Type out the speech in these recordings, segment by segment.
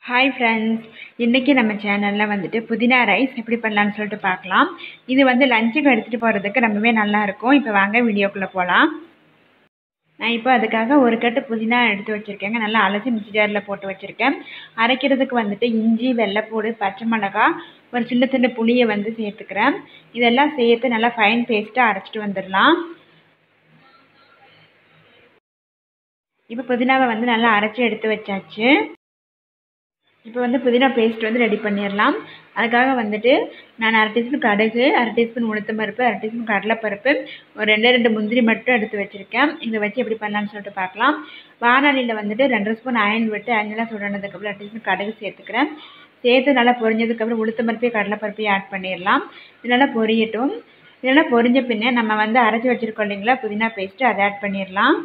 hi friends இன்றைக்கி நம்ம சேனலில் வந்துட்டு புதினா ரைஸ் எப்படி பண்ணலான்னு சொல்லிட்டு பார்க்கலாம் இது வந்து லஞ்சுக்கு எடுத்துகிட்டு போகிறதுக்கு ரொம்பவே நல்லாயிருக்கும் இப்போ வாங்க வீடியோக்குள்ளே போகலாம் நான் இப்போ அதுக்காக ஒரு கட்டு புதினா எடுத்து வச்சுருக்கேங்க நல்லா அலசி மிக்ஸி ஜாரில் போட்டு வச்சுருக்கேன் அரைக்கிறதுக்கு வந்துட்டு இஞ்சி வெள்ளைப்பூடு பச்சை மிளகா ஒரு சின்ன சின்ன புளியை வந்து சேர்த்துக்கிறேன் இதெல்லாம் சேர்த்து நல்லா ஃபைன் பேஸ்ட்டாக அரைச்சிட்டு வந்துடலாம் இப்போ புதினாவை வந்து நல்லா அரைச்சி எடுத்து வச்சாச்சு இப்போ வந்து புதினா பேஸ்ட் வந்து ரெடி பண்ணிடலாம் அதுக்காக வந்துட்டு நான் அரை டீஸ்பூன் கடுகு அரை டீஸ்பூன் உளுத்தம் பருப்பு அரை டீஸ்பூன் கடலைப்பருப்பு ஒரு ரெண்டு ரெண்டு முந்திரி மட்டும் எடுத்து வச்சுருக்கேன் இதை வச்சு எப்படி பண்ணலான்னு சொல்லிட்டு பார்க்கலாம் வானொலியில் வந்துட்டு ரெண்டு ஸ்பூன் அயன் விட்டு அயனெலாம் சுடனதுக்கப்புறம் ரெண்டு டீஸ்பூன் கடுகு சேர்த்துக்கிறேன் சேர்த்து நல்லா பொரிஞ்சதுக்கப்புறம் உளுத்தம் பருப்பையும் கடலைப்பருப்பையும் ஆட் பண்ணிடலாம் இது நல்லா பொரியட்டும் இதெல்லாம் பொரிஞ்ச பின்னே நம்ம வந்து அரைச்சி வச்சுருக்கோம் இல்லைங்களா புதினா பேஸ்ட்டு அதை ஆட் பண்ணிடலாம்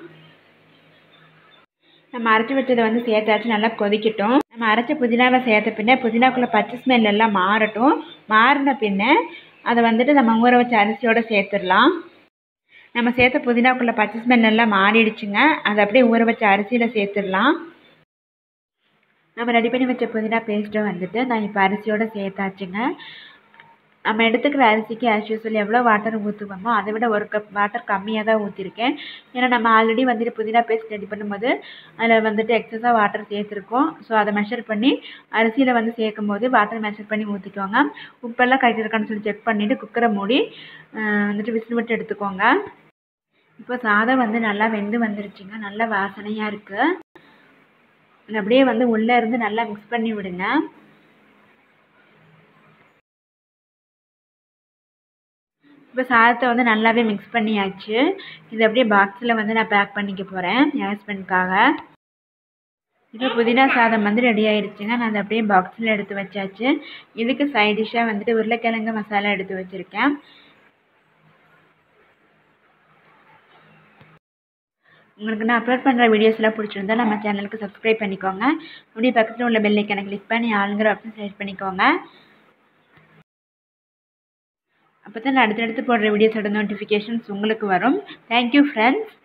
நம்ம அரைச்சி வச்சதை வந்து சேர்த்தாச்சு நல்லா கொதிக்கட்டும் நம்ம அரைச்ச புதினாவை சேர்த்த பின்னே புதினாக்குள்ளே பச்சை ஸ்மெல் எல்லாம் மாறட்டும் மாறின பின்னே அதை வந்துட்டு நம்ம ஊற வச்ச அரிசியோடு சேர்த்துடலாம் நம்ம சேர்த்த புதினாக்குள்ளே பச்சை ஸ்மெல் எல்லாம் மாறிடுச்சுங்க அதை அப்படியே ஊற வச்ச அரிசியில் சேர்த்துடலாம் நம்ம ரெடி பண்ணி வச்ச புதினா பேஸ்ட்டை வந்துட்டு நான் இப்போ அரிசியோடு சேர்த்தாச்சுங்க நம்ம எடுத்துக்கிற அரிசிக்கு ஆஸ் யூஸ்வல் எவ்வளோ வாட்டர் ஊற்றுவோமோ அதை விட ஒரு கப் வாட்டர் கம்மியாக தான் ஊற்றிருக்கேன் ஏன்னா நம்ம ஆல்ரெடி வந்துட்டு புதினா பேஸ்ட் ரெடி பண்ணும்போது அதில் வந்துட்டு எக்ஸஸாக வாட்டர் சேர்த்துருக்கோம் ஸோ அதை மெஷர் பண்ணி அரிசியில் வந்து சேர்க்கும் போது வாட்டர் மெஷர் பண்ணி ஊற்றிக்கோங்க உப்பெல்லாம் கரெக்டாக இருக்கான்னு சொல்லி செக் பண்ணிவிட்டு குக்கரை மூடி வந்துட்டு விசில் விட்டு எடுத்துக்கோங்க இப்போ சாதம் வந்து நல்லா வெந்து வந்துருச்சுங்க நல்லா வாசனையாக இருக்குது அப்படியே வந்து உள்ளே இருந்து நல்லா மிக்ஸ் பண்ணி விடுங்க இப்போ சாதத்தை வந்து நல்லாவே மிக்ஸ் பண்ணியாச்சு இது அப்படியே பாக்ஸில் வந்து நான் பேக் பண்ணிக்க போகிறேன் என் ஹஸ்பண்ட்காக இப்போ புதினா சாதம் வந்து ரெடி ஆயிடுச்சுங்க நான் அதை அப்படியே பாக்ஸில் எடுத்து வச்சாச்சு இதுக்கு சைட் டிஷ்ஷாக வந்துட்டு உருளைக்கிழங்கு மசாலா எடுத்து வச்சுருக்கேன் உங்களுக்கு நான் அப்லோட் பண்ணுற வீடியோஸ்லாம் பிடிச்சிருந்தா நம்ம சேனலுக்கு சப்ஸ்கிரைப் பண்ணிக்கோங்க அப்படியே பக்கத்தில் உள்ள பெல்லைக்கான கிளிக் பண்ணி ஆளுங்கிற ஆப்ஷன் செலக்ட் பண்ணிக்கோங்க அப்போ தான் நான் அடுத்தடுத்து போடுற வீடியோஸோட நோட்டிஃபிகேஷன்ஸ் உங்களுக்கு வரும் தேங்க்யூ ஃப்ரெண்ட்ஸ்